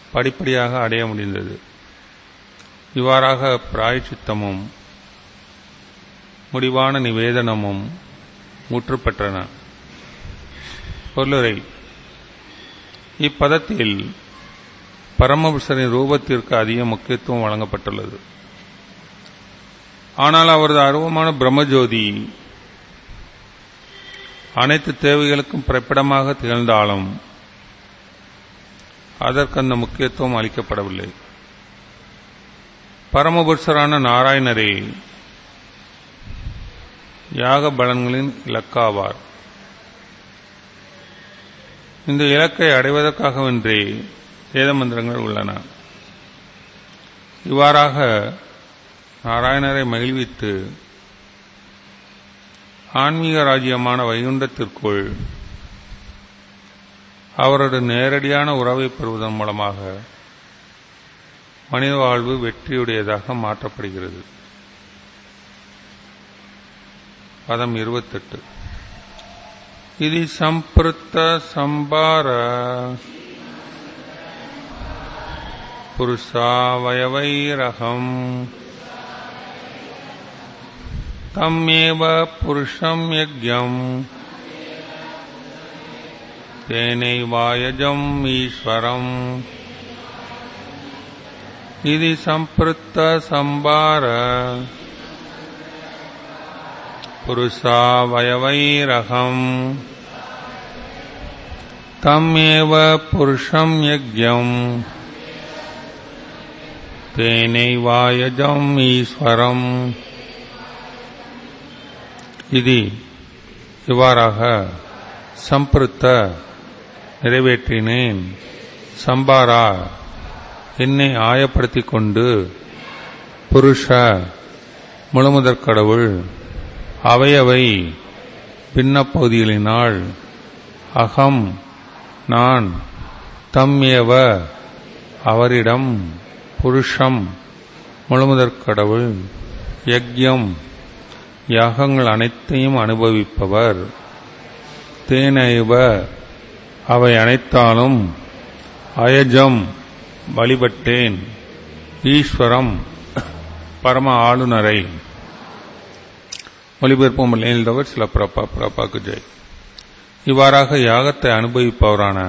படிப்படியாக அடைய முடிந்தது இவ்வாறாக பிராயச்சித்தமும் முடிவான நிவேதனமும் முற்று பெற்றன பொருளுரை இப்பதத்தில் பரமபுருஷரின் ரூபத்திற்கு அதிக முக்கியத்துவம் வழங்கப்பட்டுள்ளது ஆனால் அவரது அருவமான பிரம்மஜோதி அனைத்து தேவைகளுக்கும் பிறப்பிடமாக திகழ்ந்தாலும் அதற்கு அந்த முக்கியத்துவம் அளிக்கப்படவில்லை பரமபுருஷரான நாராயணரே யாக பலன்களின் இலக்காவார் இந்த இலக்கை அடைவதற்காகவென்றே வேத மந்திரங்கள் உள்ளன இவ்வாறாக நாராயணரை மகிழ்வித்து ஆன்மீக ராஜ்யமான வைகுண்டத்திற்குள் அவரது நேரடியான உறவை பெறுவதன் மூலமாக மனித வாழ்வு வெற்றியுடையதாக மாற்றப்படுகிறது பதம் இருபத்தெட்டு இது சம்பிருத்த சம்பார புருஷாவயவைரகம் தம்மேவ புருஷம் யஜ்யம் तेनैवायजम् ईश्वरम् इति सम्पृक्तसम्भार पुरुषावयवैरहम् तमेव पुरुषम् यज्ञम् तेनैवायजम् ஈஸ்வரம் இது இவ்வாறாக சம்பிருத்த நிறைவேற்றினேன் சம்பாரா என்னை ஆயப்படுத்திக் கொண்டு புருஷ முழுமுதற் கடவுள் அவையவை பின்ன பகுதிகளினால் அகம் நான் தம்யேவ அவரிடம் புருஷம் முழுமுதற் கடவுள் யக்யம் யாகங்கள் அனைத்தையும் அனுபவிப்பவர் தேனைவ அவை அனைத்தாலும் அயஜம் வழிபட்டேன் ஈஸ்வரம் பரம ஆளுநரை மொழிபெயர்ப்பும் எழுந்தவர் சில பிரபா பிரபாக்கு ஜெய் இவ்வாறாக யாகத்தை அனுபவிப்பவரான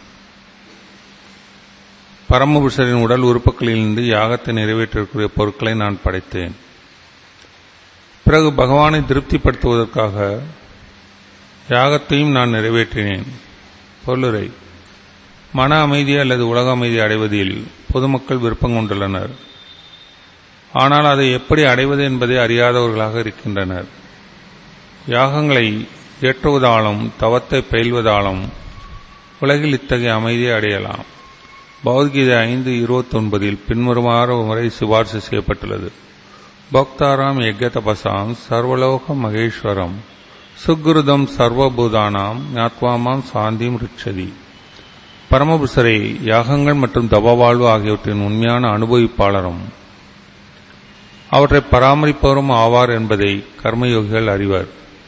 பரமபுருஷரின் உடல் உறுப்புகளிலிருந்து யாகத்தை நிறைவேற்றக்கூடிய பொருட்களை நான் படைத்தேன் பிறகு பகவானை திருப்திப்படுத்துவதற்காக யாகத்தையும் நான் நிறைவேற்றினேன் பொருளுரை மன அமைதி அல்லது உலக அமைதி அடைவதில் பொதுமக்கள் விருப்பம் கொண்டுள்ளனர் ஆனால் அதை எப்படி அடைவது என்பதை அறியாதவர்களாக இருக்கின்றனர் யாகங்களை ஏற்றுவதாலும் தவத்தை பயில்வதாலும் உலகில் இத்தகைய அமைதியை அடையலாம் பௌத்கீதை ஐந்து இருபத்தொன்பதில் பின்வருமாறு முறை சிபார்சு செய்யப்பட்டுள்ளது பக்தாராம் யஜ்ய தபசாம் சர்வலோக மகேஸ்வரம் சுக்ருதம் சர்வபூதானாம் ஞாத்வாமாம் சாந்திம் ரிச்சதி பரமபுருஷரை யாகங்கள் மற்றும் தவவாழ்வு ஆகியவற்றின் உண்மையான அனுபவிப்பாளரும் அவற்றை பராமரிப்பவரும் ஆவார் என்பதை கர்மயோகிகள் அறிவர்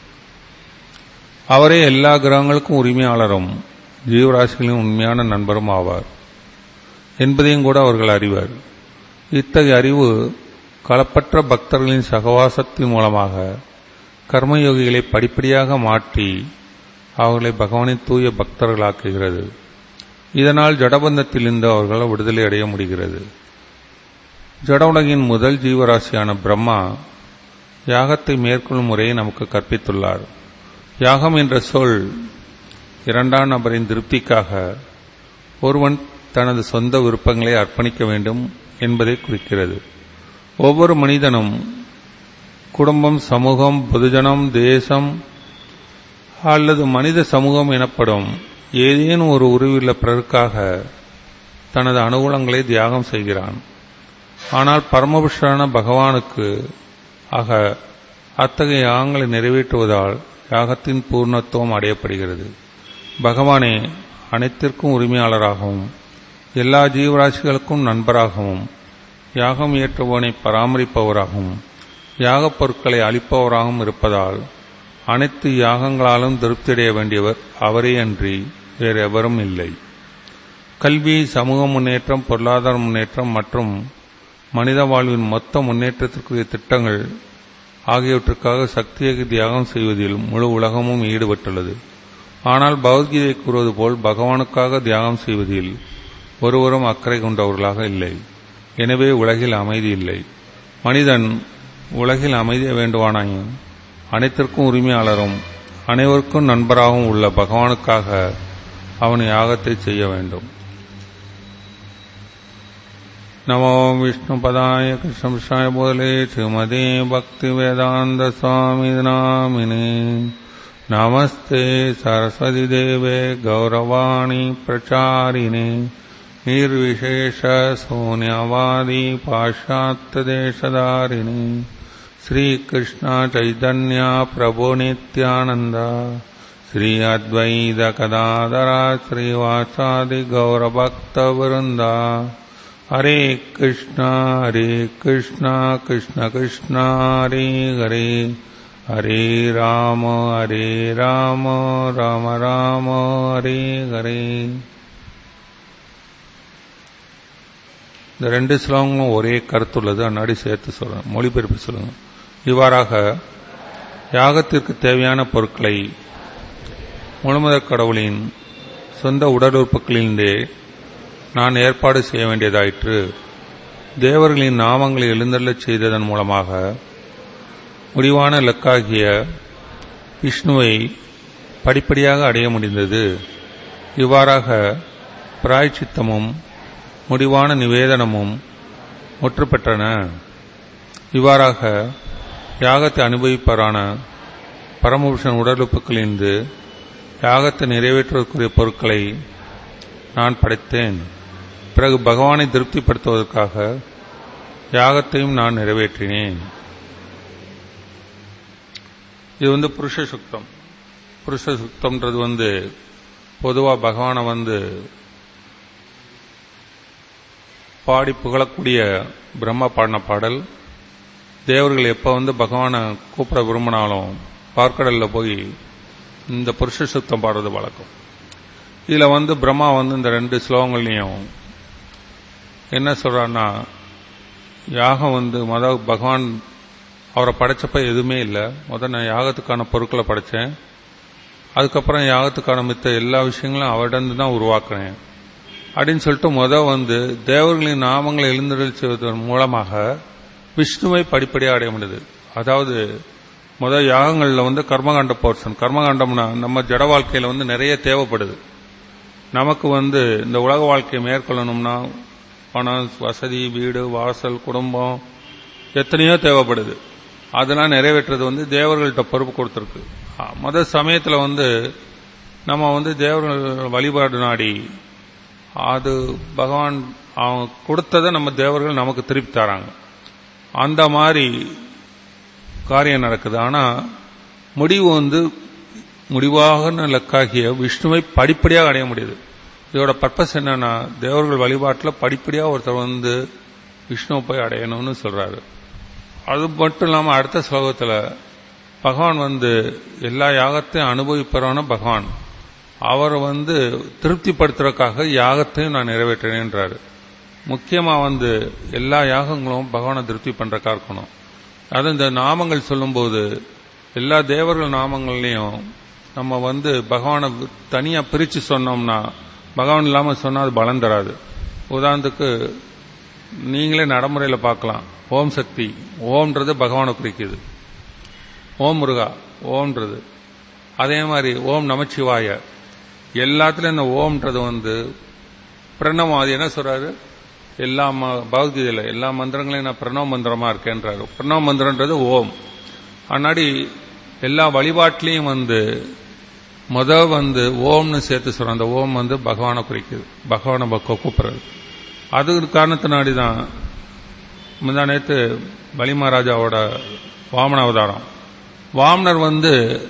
அவரே எல்லா கிரகங்களுக்கும் உரிமையாளரும் ஜீவராசிகளின் உண்மையான நண்பரும் ஆவார் என்பதையும் கூட அவர்கள் அறிவர் இத்தகைய அறிவு களப்பற்ற பக்தர்களின் சகவாசத்தின் மூலமாக கர்மயோகிகளை படிப்படியாக மாற்றி அவர்களை பகவானின் தூய பக்தர்களாக்குகிறது இதனால் ஜடபந்தத்திலிருந்து அவர்கள் விடுதலை அடைய முடிகிறது ஜட உலகின் முதல் ஜீவராசியான பிரம்மா யாகத்தை மேற்கொள்ளும் முறையை நமக்கு கற்பித்துள்ளார் யாகம் என்ற சொல் இரண்டாம் நபரின் திருப்திக்காக ஒருவன் தனது சொந்த விருப்பங்களை அர்ப்பணிக்க வேண்டும் என்பதை குறிக்கிறது ஒவ்வொரு மனிதனும் குடும்பம் சமூகம் பொதுஜனம் தேசம் அல்லது மனித சமூகம் எனப்படும் ஏதேனும் ஒரு உருவுள்ள பிறருக்காக தனது அனுகூலங்களை தியாகம் செய்கிறான் ஆனால் பரமபுருஷரான பகவானுக்கு ஆக அத்தகைய யாகங்களை நிறைவேற்றுவதால் யாகத்தின் பூர்ணத்துவம் அடையப்படுகிறது பகவானே அனைத்திற்கும் உரிமையாளராகவும் எல்லா ஜீவராசிகளுக்கும் நண்பராகவும் யாகம் இயற்றுபவனை பராமரிப்பவராகவும் யாகப் பொருட்களை அளிப்பவராகவும் இருப்பதால் அனைத்து யாகங்களாலும் திருப்தியடைய வேண்டியவர் அவரே அன்றி வேறு எவரும் இல்லை கல்வி சமூக முன்னேற்றம் பொருளாதார முன்னேற்றம் மற்றும் மனித வாழ்வின் மொத்த முன்னேற்றத்திற்குரிய திட்டங்கள் ஆகியவற்றுக்காக சக்தியை தியாகம் செய்வதில் முழு உலகமும் ஈடுபட்டுள்ளது ஆனால் பகவத்கீதை கூறுவது போல் பகவானுக்காக தியாகம் செய்வதில் ஒருவரும் அக்கறை கொண்டவர்களாக இல்லை எனவே உலகில் அமைதி இல்லை மனிதன் உலகில் அமைதியை வேண்டுவானாயும் அனைத்திற்கும் உரிமையாளரும் அனைவருக்கும் நண்பராகவும் உள்ள பகவானுக்காக அவன் யாகத்தை செய்ய வேண்டும் நமோ விஷ்ணு பதாய கிருஷ்ணாய போலே ஸ்ரீமதே பக்தி வேதாந்த சுவாமி நாமினே நமஸ்தே சரஸ்வதி தேவே கௌரவாணி பிரச்சாரிணே निर्विशेष शून्यवादी पाश्चात्यदेशधारिणी श्रीकृष्ण चैतन्य प्रभु नित्यानन्द श्री अद्वैत कदाधरा श्रीवासादि गौरभक्तवृन्द हरे कृष्ण हरे कृष्ण कृष्ण कृष्ण हरे हरे हरे राम हरे राम राम राम हरे हरे இந்த ரெண்டு ஸ்லோகங்களும் ஒரே கருத்துள்ளது அன்னாடி சேர்த்து சொல்றேன் மொழிபெயர்ப்பு சொல்லுங்க இவ்வாறாக யாகத்திற்கு தேவையான பொருட்களை முழுமுதற் கடவுளின் சொந்த உடல் உறுப்புகளிலிருந்தே நான் ஏற்பாடு செய்ய வேண்டியதாயிற்று தேவர்களின் நாமங்களை எழுந்தள்ளச் செய்ததன் மூலமாக முடிவான இலக்காகிய விஷ்ணுவை படிப்படியாக அடைய முடிந்தது இவ்வாறாக பிராய்ச்சித்தமும் முடிவான நிவேதனமும் முற்று பெற்றன இவ்வாறாக யாகத்தை அனுபவிப்பவரான பரமபுருஷன் உடலுப்புகளிலிருந்து யாகத்தை நிறைவேற்றுவதற்குரிய பொருட்களை நான் படைத்தேன் பிறகு பகவானை திருப்திப்படுத்துவதற்காக யாகத்தையும் நான் நிறைவேற்றினேன் இது வந்து புருஷ சுத்தம் புருஷ சுத்தம்ன்றது வந்து பொதுவாக பகவானை வந்து பாடி புகழக்கூடிய பிரம்ம பாடின பாடல் தேவர்கள் எப்போ வந்து பகவானை கூப்பிட விரும்பினாலும் பார்க்கடலில் போய் இந்த புருஷ சுத்தம் பாடுறது வழக்கம் இதில் வந்து பிரம்மா வந்து இந்த ரெண்டு ஸ்லோகங்கள்லையும் என்ன சொல்றாருன்னா யாகம் வந்து மொத பகவான் அவரை படைச்சப்ப எதுவுமே இல்லை முதல் நான் யாகத்துக்கான பொருட்களை படைச்சேன் அதுக்கப்புறம் யாகத்துக்கான மித்த எல்லா விஷயங்களும் அவரிடம் தான் உருவாக்குறேன் அப்படின்னு சொல்லிட்டு முத வந்து தேவர்களின் நாமங்களை எழுந்தருள் செய்வதன் மூலமாக விஷ்ணுவை படிப்படியாக அடைய முடியுது அதாவது முத யாகங்களில் வந்து கர்மகாண்ட போர்ஷன் கர்மகாண்டம்னா நம்ம ஜட வாழ்க்கையில் வந்து நிறைய தேவைப்படுது நமக்கு வந்து இந்த உலக வாழ்க்கையை மேற்கொள்ளணும்னா பணம் வசதி வீடு வாசல் குடும்பம் எத்தனையோ தேவைப்படுது அதெல்லாம் நிறைவேற்றுறது வந்து தேவர்கள்ட்ட பொறுப்பு கொடுத்துருக்கு முத சமயத்தில் வந்து நம்ம வந்து தேவர்கள் வழிபாடு நாடி அது பகவான் அவன் கொடுத்ததை நம்ம தேவர்கள் நமக்கு திருப்பி தராங்க அந்த மாதிரி காரியம் நடக்குது ஆனால் முடிவு வந்து முடிவாக லக்காகிய விஷ்ணுவை படிப்படியாக அடைய முடியுது இதோட பர்பஸ் என்னன்னா தேவர்கள் வழிபாட்டில் படிப்படியாக ஒருத்தர் வந்து விஷ்ணுவை போய் அடையணும்னு சொல்றாரு அது மட்டும் இல்லாமல் அடுத்த ஸ்லோகத்தில் பகவான் வந்து எல்லா யாகத்தையும் அனுபவிப்பறான பகவான் அவரை வந்து திருப்திப்படுத்துறதுக்காக யாகத்தையும் நான் நிறைவேற்றினேன்றாரு முக்கியமாக வந்து எல்லா யாகங்களும் பகவானை திருப்தி பண்ணுறக்கா இருக்கணும் அது இந்த நாமங்கள் சொல்லும்போது எல்லா தேவர்கள் நாமங்கள்லையும் நம்ம வந்து பகவானை தனியாக பிரித்து சொன்னோம்னா பகவான் இல்லாமல் சொன்னால் அது பலம் தராது உதாரணத்துக்கு நீங்களே நடைமுறையில் பார்க்கலாம் ஓம் சக்தி ஓம்ன்றது பகவானை குறிக்குது ஓம் முருகா ஓம்ன்றது அதே மாதிரி ஓம் நமச்சிவாய எல்லாத்துலயும் இந்த ஓம்ன்றது வந்து பிரணவம் அது என்ன சொல்றாரு எல்லா பகவத்கீதையில் எல்லா மந்திரங்களையும் நான் பிரணவ மந்திரமா இருக்கேன்றாரு பிரணவ மந்திரன்றது ஓம் அன்னாடி எல்லா வழிபாட்டிலையும் வந்து முத வந்து ஓம்னு சேர்த்து சொல்ற அந்த ஓம் வந்து பகவானை குறிக்குது பகவானை கூப்பிடுறது அது காரணத்தினாடி தான் முந்தா நேற்று பலி மகாராஜாவோட வாமன அவதாரம் வாமனர் வந்து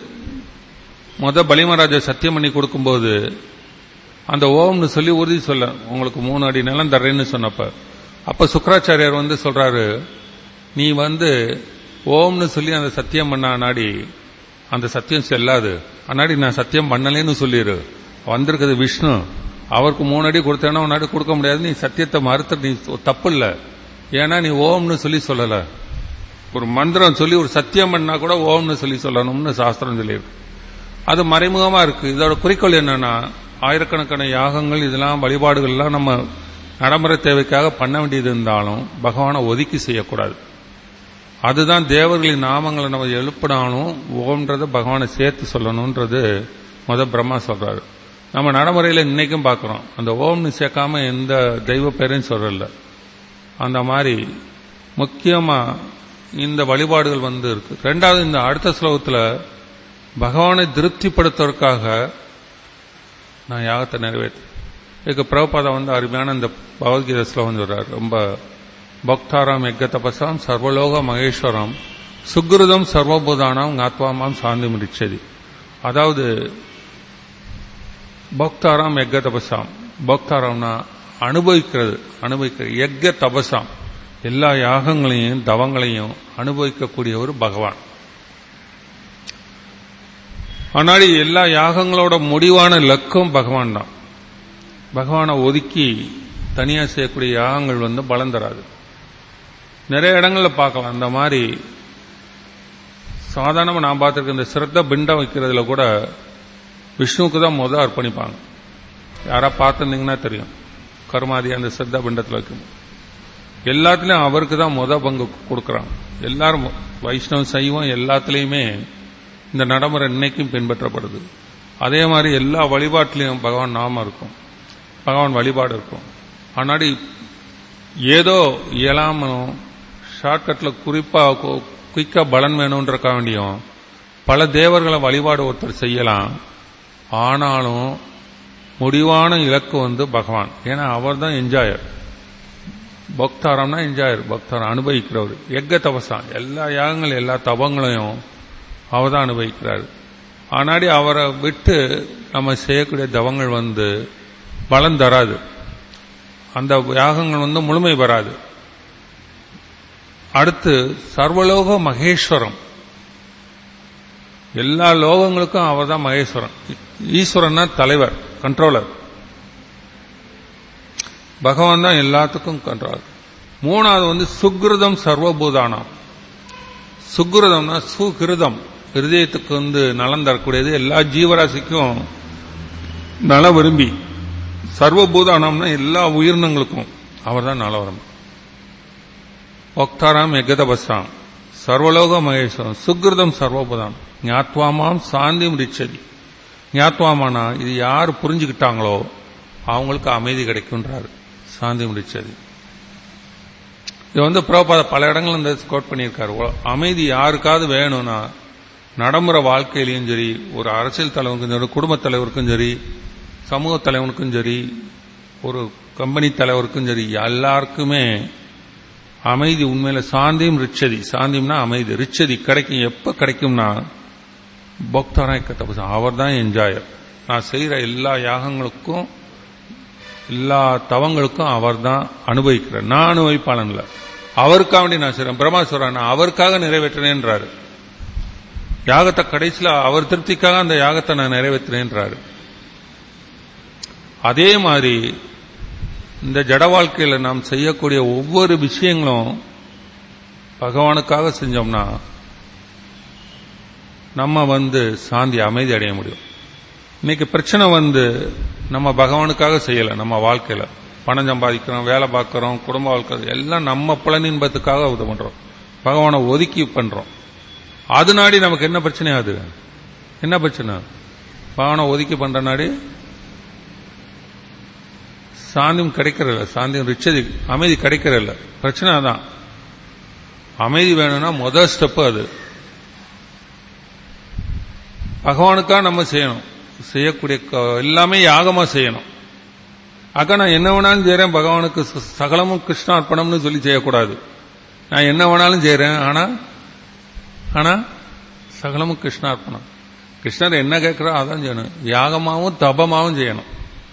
முத பலிமராஜா சத்தியம் பண்ணி கொடுக்கும்போது அந்த ஓம்னு சொல்லி உறுதி சொல்ல உங்களுக்கு மூணு அடி நிலம் தர்றேன்னு சொன்னப்ப அப்ப சுக்கராச்சாரியார் வந்து சொல்றாரு நீ வந்து ஓம்னு சொல்லி அந்த சத்தியம் பண்ண நாடி அந்த சத்தியம் செல்லாது அன்னாடி நான் சத்தியம் பண்ணலேன்னு சொல்லிடு வந்திருக்குது விஷ்ணு அவருக்கு மூணு அடி கொடுத்தேன்னா உன் அடி கொடுக்க முடியாது நீ சத்தியத்தை மறுத்து நீ தப்பு இல்ல ஏன்னா நீ ஓம்னு சொல்லி சொல்லல ஒரு மந்திரம் சொல்லி ஒரு சத்தியம் பண்ணா கூட ஓம்னு சொல்லி சொல்லணும்னு சாஸ்திரம் சொல்லியிருக்கு அது மறைமுகமா இருக்கு இதோட குறிக்கோள் என்னன்னா ஆயிரக்கணக்கான யாகங்கள் இதெல்லாம் வழிபாடுகள்லாம் நம்ம நடைமுறை தேவைக்காக பண்ண வேண்டியது இருந்தாலும் பகவானை ஒதுக்கி செய்யக்கூடாது அதுதான் தேவர்களின் நாமங்களை நம்ம எழுப்பினாலும் ஓம்ன்றதை பகவானை சேர்த்து சொல்லணும்ன்றது முத பிரம்மா சொல்றாரு நம்ம நடைமுறையில இன்னைக்கும் பார்க்கிறோம் அந்த ஓம்னு சேர்க்காம எந்த தெய்வ பேரையும் சொல்றல அந்த மாதிரி முக்கியமா இந்த வழிபாடுகள் வந்து இருக்கு ரெண்டாவது இந்த அடுத்த ஸ்லோகத்துல பகவானை திருப்திப்படுத்துவதற்காக நான் யாகத்தை நிறைவேற்றேன் இதுக்கு பிரபுபாதா வந்து அருமையான இந்த பகவத்கீதை ஸ்லோகம் சொல்றார் ரொம்ப பக்தாராம் யக்க தபசாம் சர்வலோக மகேஸ்வரம் சுக்ருதம் சர்வபூதானாம் ஆத்மாமாம் சாந்தி முடிச்சதி அதாவது பக்தாராம் யக்க தபசாம் பக்தாராம்னா அனுபவிக்கிறது அனுபவிக்கிறது யக்க தபசாம் எல்லா யாகங்களையும் தவங்களையும் அனுபவிக்கக்கூடிய ஒரு பகவான் ஆனால் எல்லா யாகங்களோட முடிவான லக்கம் பகவான் தான் பகவானை ஒதுக்கி தனியா செய்யக்கூடிய யாகங்கள் வந்து பலம் தராது நிறைய இடங்கள்ல பார்க்கலாம் அந்த மாதிரி சாதாரணமா நான் பார்த்திருக்க இந்த சிரத்த பிண்டம் வைக்கிறதுல கூட விஷ்ணுவுக்கு தான் முதல் அர்ப்பணிப்பாங்க யாரா பார்த்துருந்தீங்கன்னா தெரியும் கருமாதி அந்த சிரத்த பிண்டத்தில் வைக்கும் எல்லாத்துலயும் அவருக்கு தான் முத பங்கு கொடுக்கறாங்க எல்லாரும் வைஷ்ணவ சைவம் எல்லாத்துலேயுமே இந்த நடைமுறை இன்னைக்கும் பின்பற்றப்படுது அதே மாதிரி எல்லா வழிபாட்டிலையும் பகவான் நாமம் இருக்கும் பகவான் வழிபாடு இருக்கும் ஆனாடி ஏதோ இயலாமலும் ஷார்ட்கட்ல குறிப்பா குயிக்கா பலன் வேணும்ன்றக்க வேண்டியும் பல தேவர்களை வழிபாடு ஒருத்தர் செய்யலாம் ஆனாலும் முடிவான இலக்கு வந்து பகவான் ஏன்னா அவர் தான் என்ஜாயர் பக்தாரம்னா என்ஜாயர் பக்தாரம் அனுபவிக்கிறவர் எக்க தபசான் எல்லா யாகங்கள் எல்லா தபங்களையும் அவர் தான் அனுபவிக்கிறார் ஆனாடி அவரை விட்டு நம்ம செய்யக்கூடிய தவங்கள் வந்து பலன் தராது அந்த யாகங்கள் வந்து முழுமை பெறாது அடுத்து சர்வலோக மகேஸ்வரம் எல்லா லோகங்களுக்கும் அவர் தான் மகேஸ்வரன் ஈஸ்வரன்னா தலைவர் கண்ட்ரோலர் பகவான் தான் எல்லாத்துக்கும் கண்ட்ரோலர் மூணாவது வந்து சுக்ருதம் சர்வபூதானம் சுக்ருதம்னா சுகிருதம் ஹிருதயத்துக்கு வந்து நலம் தரக்கூடியது எல்லா ஜீவராசிக்கும் நல விரும்பி சர்வபூதானம்னா எல்லா உயிரினங்களுக்கும் அவர் தான் நலவரம் ஒக்தாராம் எகதபசாம் சர்வலோக மகேஸ்வரம் சுக்ருதம் சர்வபூதாம் ஞாத்வாமாம் சாந்தி முடிச்சதி ஞாத்வாமானா இது யார் புரிஞ்சுக்கிட்டாங்களோ அவங்களுக்கு அமைதி கிடைக்கும்ன்றாரு சாந்தி முடிச்சது இது வந்து பிரபாத பல இடங்கள் இந்த கோட் பண்ணியிருக்காரு அமைதி யாருக்காவது வேணும்னா நடைமுறை வாழ்க்கையிலையும் சரி ஒரு அரசியல் தலைவருக்கும் சரி குடும்ப தலைவருக்கும் சரி சமூக தலைவனுக்கும் சரி ஒரு கம்பெனி தலைவருக்கும் சரி எல்லாருக்குமே அமைதி உண்மையில சாந்தியும் ரிச்சதி சாந்தியம்னா அமைதி ரிச்சதி கிடைக்கும் எப்ப கிடைக்கும்னா பக்தரா தபசு அவர் தான் என்ஜாயர் நான் செய்யற எல்லா யாகங்களுக்கும் எல்லா தவங்களுக்கும் அவர் தான் அனுபவிக்கிறேன் நான் அனுபவிப்பாளன் இல்லை அவருக்காக வேண்டி நான் செய்றேன் பிரம்மா சொல்றேன் நான் அவருக்காக நிறைவேற்றினேன்றாரு யாகத்தை கடைசியில் அவர் திருப்திக்காக அந்த யாகத்தை நான் நிறைவேற்றினேன்றாரு அதே மாதிரி இந்த ஜட வாழ்க்கையில் நாம் செய்யக்கூடிய ஒவ்வொரு விஷயங்களும் பகவானுக்காக செஞ்சோம்னா நம்ம வந்து சாந்தி அமைதி அடைய முடியும் இன்னைக்கு பிரச்சனை வந்து நம்ம பகவானுக்காக செய்யல நம்ம வாழ்க்கையில பணம் சம்பாதிக்கிறோம் வேலை பார்க்கிறோம் குடும்ப வாழ்க்கை எல்லாம் நம்ம புலனின்பத்துக்காக இது பண்றோம் பகவானை ஒதுக்கி பண்றோம் அது நாடி நமக்கு என்ன பிரச்சனை அது என்ன பிரச்சனை பகவானை ஒதுக்கி பண்ற நாடி சாந்தியம் கிடைக்கிறதில்ல சாந்தியம் ரிச்சதி அமைதி கிடைக்கிறதில்ல பிரச்சனை அதான் அமைதி வேணும்னா முதல் ஸ்டெப் அது பகவானுக்காக நம்ம செய்யணும் செய்யக்கூடிய எல்லாமே யாகமா செய்யணும் அக்கா நான் என்ன வேணாலும் செய்யறேன் பகவானுக்கு சகலமும் கிருஷ்ணார்ப்பணம்னு சொல்லி செய்யக்கூடாது நான் என்ன வேணாலும் செய்யறேன் ஆனா ஆனா சகலமும் கிருஷ்ணார்ப்பணம் கிருஷ்ணர் என்ன கேட்கிறோ அதான் செய்யணும் யாகமாவும் தபமாவும் செய்யணும்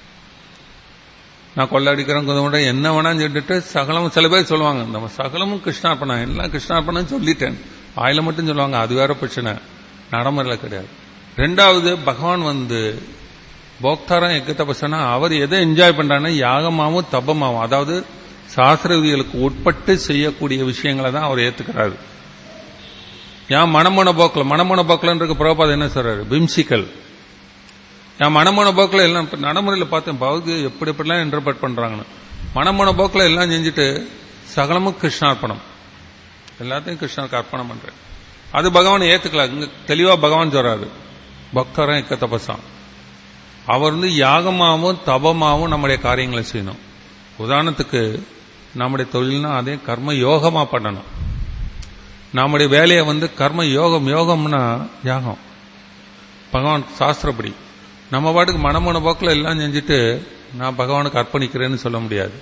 நான் கொள்ளடிக்கிறேன் கொஞ்சம் என்ன வேணாலும் சொல்லிட்டு சகலமும் சில பேர் சொல்லுவாங்க நம்ம சகலமும் கிருஷ்ணார்ப்பணம் எல்லாம் கிருஷ்ணார்ப்பணம் சொல்லிட்டேன் வாயில மட்டும் சொல்லுவாங்க அது வேற பிரச்சனை நடைமுறையில் கிடையாது ரெண்டாவது பகவான் வந்து போக்தாரம் எக்க தபசனா அவர் எதை என்ஜாய் பண்றாருன்னா யாகமாவும் தபமாவும் அதாவது சாஸ்திர விதிகளுக்கு உட்பட்டு செய்யக்கூடிய விஷயங்களை தான் அவர் ஏத்துக்கிறாரு ஏன் மனமோன போக்கில் மனமோன போக்கில் பிரபாத் என்ன சொல்றாரு பிம்சிக்கல் என் மனமோன போக்கில் எல்லாம் இப்ப நடைமுறையில் பார்த்தேன் பகுதி எப்படி எப்படிலாம் இன்டர்பிரட் பண்றாங்கன்னு மனமோன போக்கில் எல்லாம் செஞ்சுட்டு சகலமும் கிருஷ்ணார்ப்பணம் எல்லாத்தையும் கிருஷ்ணனுக்கு அர்ப்பணம் பண்றேன் அது பகவான் ஏத்துக்கலாம் இங்க தெளிவா பகவான் சொல்றாரு பக்தரம் இக்க தபசான் அவர் வந்து யாகமாவும் தபமாவும் நம்முடைய காரியங்களை செய்யணும் உதாரணத்துக்கு நம்முடைய தொழில்னா அதே கர்ம யோகமா பண்ணணும் நம்முடைய வேலையை வந்து கர்ம யோகம் யோகம்னா யாகம் பகவான் சாஸ்திரப்படி நம்ம பாட்டுக்கு மனமன போக்கில் எல்லாம் செஞ்சுட்டு நான் பகவானுக்கு அர்ப்பணிக்கிறேன்னு சொல்ல முடியாது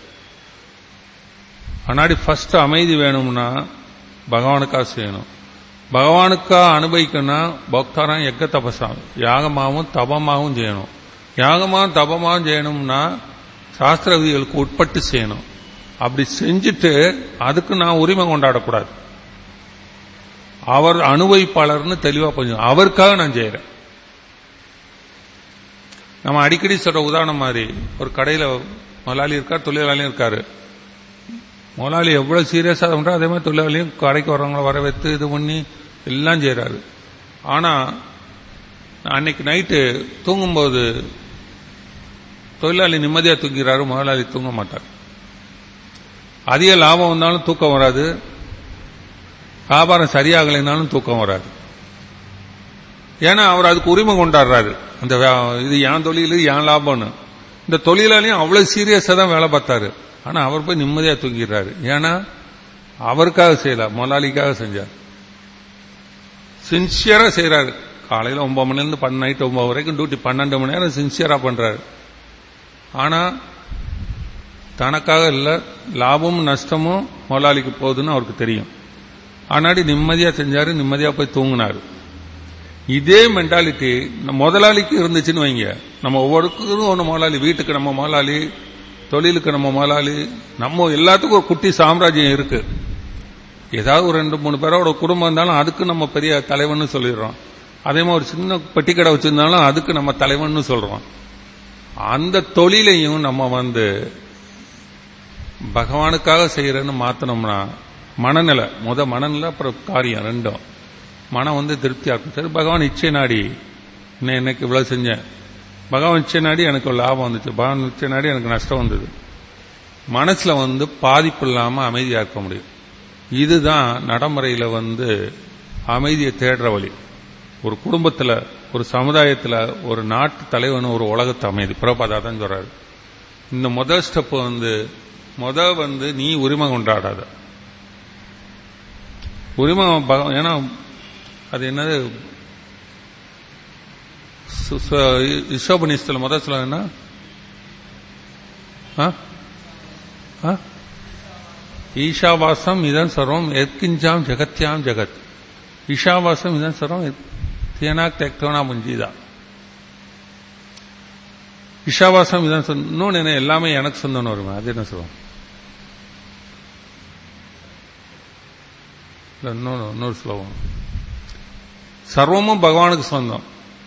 ஆனாடி ஃபர்ஸ்ட் அமைதி வேணும்னா பகவானுக்கா செய்யணும் பகவானுக்கா அனுபவிக்கணும்னா பக்தாரம் எக்க தபசாம் யாகமாவும் தபமாவும் செய்யணும் யாகமாவும் தபமாவும் செய்யணும்னா சாஸ்திர விதிகளுக்கு உட்பட்டு செய்யணும் அப்படி செஞ்சுட்டு அதுக்கு நான் உரிமை கொண்டாடக்கூடாது அவர் அனுபவிப்பாளர்னு தெளிவா கொஞ்சம் அவருக்காக நான் செய்யறேன் நம்ம அடிக்கடி சொல்ற உதாரணம் மாதிரி ஒரு கடையில முதலாளி இருக்கார் தொழிலாளியும் இருக்காரு முதலாளி எவ்வளவு சீரியஸா பண்றா அதே மாதிரி தொழிலாளியும் கடைக்கு வரவங்களை வர வைத்து இது பண்ணி எல்லாம் செய்யறாரு ஆனா அன்னைக்கு நைட்டு தூங்கும்போது தொழிலாளி நிம்மதியா தூங்கிறாரு முதலாளி தூங்க மாட்டார் அதிக லாபம் வந்தாலும் தூக்கம் வராது வியாபாரம் சரியாகலைனாலும் தூக்கம் வராது ஏன்னா அவர் அதுக்கு உரிமை கொண்டாடுறாரு அந்த இது என் தொழில் என் லாபம்னு இந்த தொழிலாலையும் அவ்வளவு சீரியஸா தான் வேலை பார்த்தாரு ஆனா அவர் போய் நிம்மதியா தூங்கிடுறாரு ஏன்னா அவருக்காக செய்யல முதலாளிக்காக செஞ்சார் சின்சியரா செய்யறாரு காலையில ஒன்பது மணில இருந்து பன்னெண்டு நைட் ஒன்பது வரைக்கும் டியூட்டி பன்னெண்டு மணி நேரம் சின்சியரா பண்றாரு ஆனா தனக்காக இல்ல லாபமும் நஷ்டமும் முதலாளிக்கு போகுதுன்னு அவருக்கு தெரியும் ஆனாடி நிம்மதியா செஞ்சாரு நிம்மதியா போய் தூங்கினாரு இதே மென்டாலிட்டி முதலாளிக்கு இருந்துச்சுன்னு வைங்க நம்ம ஒவ்வொருக்கும் ஒன்று முதலாளி வீட்டுக்கு நம்ம முதலாளி தொழிலுக்கு நம்ம முதலாளி நம்ம எல்லாத்துக்கும் ஒரு குட்டி சாம்ராஜ்யம் இருக்கு ஏதாவது ஒரு ரெண்டு மூணு பேரோட குடும்பம் இருந்தாலும் அதுக்கு நம்ம பெரிய தலைவன் சொல்லிடுறோம் அதே மாதிரி ஒரு சின்ன பெட்டி கடை வச்சிருந்தாலும் அதுக்கு நம்ம தலைவன் சொல்றோம் அந்த தொழிலையும் நம்ம வந்து பகவானுக்காக செய்யறேன்னு மாத்தனோம்னா மனநிலை முத மனநிலை அப்புறம் காரியம் ரெண்டும் மனம் வந்து திருப்தியா இருக்கும் சரி பகவான் இச்சை நாடி இன்னும் எனக்கு இவ்வளவு செஞ்சேன் பகவான் இச்சை நாடி எனக்கு லாபம் வந்துச்சு பகவான் இச்சை நாடி எனக்கு நஷ்டம் வந்தது மனசுல வந்து பாதிப்பு இல்லாம அமைதியா இருக்க முடியும் இதுதான் நடைமுறையில வந்து அமைதியை தேடுற வழி ஒரு குடும்பத்துல ஒரு சமுதாயத்துல ஒரு நாட்டு தலைவன் ஒரு உலகத்து அமைதி பிரபாதா தான் சொல்றாரு இந்த முதல் ஸ்டெப் வந்து முத வந்து நீ உரிமை கொண்டாடாத உரிமை ஏன்னா அது என்னது இஷோபனிஸ்தில் முதல் சொல்ல என்ன ஈஷாவாசம் இதன் சர்வம் எத்கிஞ்சாம் ஜெகத்யாம் ஜெகத் ஈஷாவாசம் இதன் சர்வம் தேனாக் தெக்தோனா முஞ்சிதா இஷாவாசம் இதான் இன்னொன்னு என்ன எல்லாமே எனக்கு சொந்தம்னு வருமே அது என்ன சொல்லுவோம் இன்னொன்று இன்னொரு ஸ்லோகம் சர்வமும் பகவானுக்கு சொந்தம்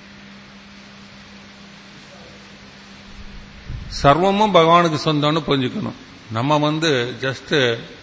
சர்வமும் பகவானுக்கு சொந்தம்னு புரிஞ்சுக்கணும் நம்ம வந்து ஜஸ்ட்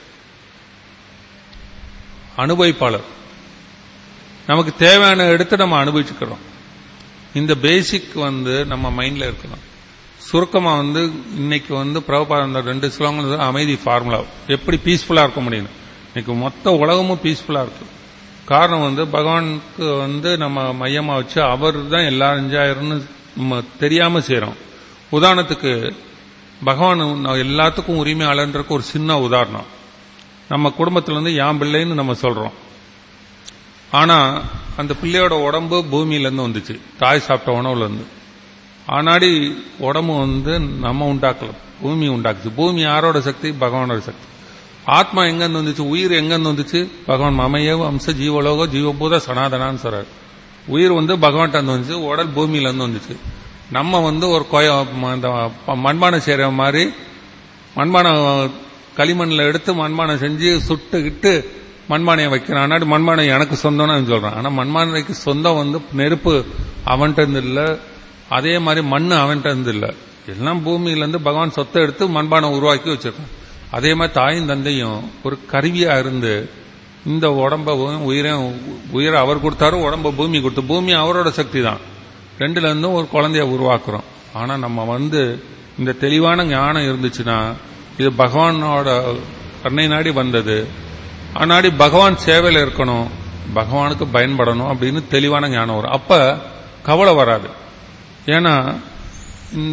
அனுபவிப்பாளர் நமக்கு தேவையான எடுத்து நம்ம அனுபவிச்சுக்கிறோம் இந்த பேசிக் வந்து நம்ம மைண்ட்ல இருக்கணும் சுருக்கமா வந்து இன்னைக்கு வந்து பிரபுபாத அந்த ரெண்டு ஸ்லோகங்கள் அமைதி ஃபார்முலா எப்படி பீஸ்ஃபுல்லா இருக்க முடியும் இன்னைக்கு மொத்த உலகமும் பீஸ்ஃபுல்லா இருக்கு காரணம் வந்து பகவானுக்கு வந்து நம்ம மையமா வச்சு அவர் தான் எல்லாரும் என்ஜாயர்னு நம்ம தெரியாம செய்யறோம் உதாரணத்துக்கு பகவான் எல்லாத்துக்கும் உரிமையாளன்றக்கு ஒரு சின்ன உதாரணம் நம்ம குடும்பத்துல இருந்து யான் பிள்ளைன்னு நம்ம சொல்றோம் ஆனா அந்த பிள்ளையோட உடம்பு பூமியில இருந்து வந்துச்சு தாய் சாப்பிட்ட உணவுல இருந்து ஆனாடி உடம்பு வந்து நம்ம உண்டாக்கல பூமி உண்டாக்குச்சு பூமி யாரோட சக்தி பகவானோட சக்தி ஆத்மா எங்க இருந்து வந்துச்சு உயிர் எங்க இருந்து வந்துச்சு பகவான் மமையோ அம்ச ஜீவலோகோ ஜீவபூத சனாதனான்னு சொல்றாரு உயிர் வந்து பகவான்கிட்ட இருந்து வந்துச்சு உடல் பூமியில இருந்து வந்துச்சு நம்ம வந்து ஒரு கோய அந்த மண்பானை செய்யற மாதிரி மண்பானை களிமண்ணில் எடுத்து மண்பானை செஞ்சு சுட்டுக்கிட்டு மண்பானையை வைக்கிறான் ஆனாடி மண்பானை எனக்கு சொந்தம்னு சொல்றான் ஆனா மண்பானைக்கு சொந்தம் வந்து நெருப்பு அவன்கிட்ட இருந்து இல்ல அதே மாதிரி மண்ணு அவன்கிட்ட இருந்து இல்ல எல்லாம் பூமியில இருந்து பகவான் சொத்தை எடுத்து மண்பானை உருவாக்கி வச்சிருக்கான் அதே மாதிரி தாயும் தந்தையும் ஒரு கருவியா இருந்து இந்த உடம்ப உயிரை உயிரை அவர் கொடுத்தாரு உடம்ப பூமி கொடுத்து பூமி அவரோட சக்தி தான் ரெண்டுல இருந்தும் ஒரு குழந்தைய உருவாக்குறோம் ஆனா நம்ம வந்து இந்த தெளிவான ஞானம் இருந்துச்சுன்னா இது பகவானோட கண்ணை நாடி வந்தது ஆனாடி பகவான் சேவையில் இருக்கணும் பகவானுக்கு பயன்படணும் அப்படின்னு தெளிவான ஞானம் வரும் அப்ப கவலை வராது ஏன்னா இந்த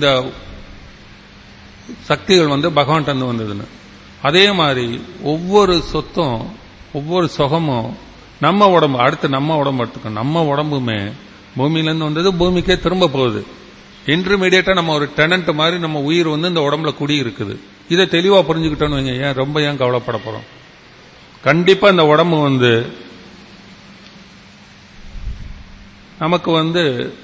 சக்திகள் வந்து பகவான் தந்து வந்ததுன்னு அதே மாதிரி ஒவ்வொரு சொத்தும் ஒவ்வொரு சுகமும் நம்ம உடம்பு அடுத்து நம்ம உடம்பு எடுத்துக்கணும் நம்ம உடம்புமே பூமியிலேருந்து வந்தது பூமிக்கே திரும்ப போகுது இன்டர்மீடியட்டா நம்ம ஒரு டெனன்ட் மாதிரி நம்ம உயிர் வந்து இந்த உடம்புல குடி இருக்குது இதை தெளிவா புரிஞ்சுக்கிட்டோன்னு வைங்க ஏன் ரொம்ப ஏன் கவலைப்பட போறோம் கண்டிப்பா இந்த உடம்பு வந்து நமக்கு வந்து